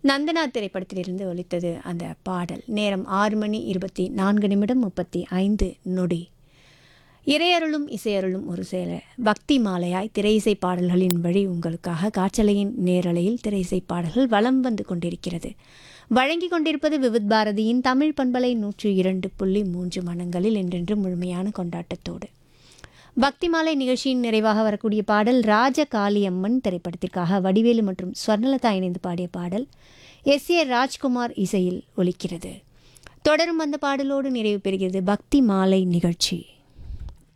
நந்தனா திரைப்படத்திலிருந்து ஒலித்தது அந்த பாடல் நேரம் ஆறு மணி இருபத்தி நான்கு நிமிடம் முப்பத்தி ஐந்து நொடி இறையருளும் இசையருளும் ஒரு சேர பக்தி மாலையாய் திரையிசை பாடல்களின் வழி உங்களுக்காக காற்றலையின் நேரலையில் திரையிசை பாடல்கள் வலம் வந்து கொண்டிருக்கிறது வழங்கி கொண்டிருப்பது விவித் பாரதியின் தமிழ் பண்பலை நூற்றி இரண்டு புள்ளி மூன்று மனங்களில் என்றென்று முழுமையான கொண்டாட்டத்தோடு பக்தி மாலை நிகழ்ச்சியின் நிறைவாக வரக்கூடிய பாடல் ராஜ காளியம்மன் திரைப்படத்திற்காக வடிவேலு மற்றும் ஸ்வர்ணலதா இணைந்து பாடிய பாடல் எஸ் ஏ ராஜ்குமார் இசையில் ஒலிக்கிறது தொடரும் அந்த பாடலோடு நிறைவு பெறுகிறது பக்தி மாலை நிகழ்ச்சி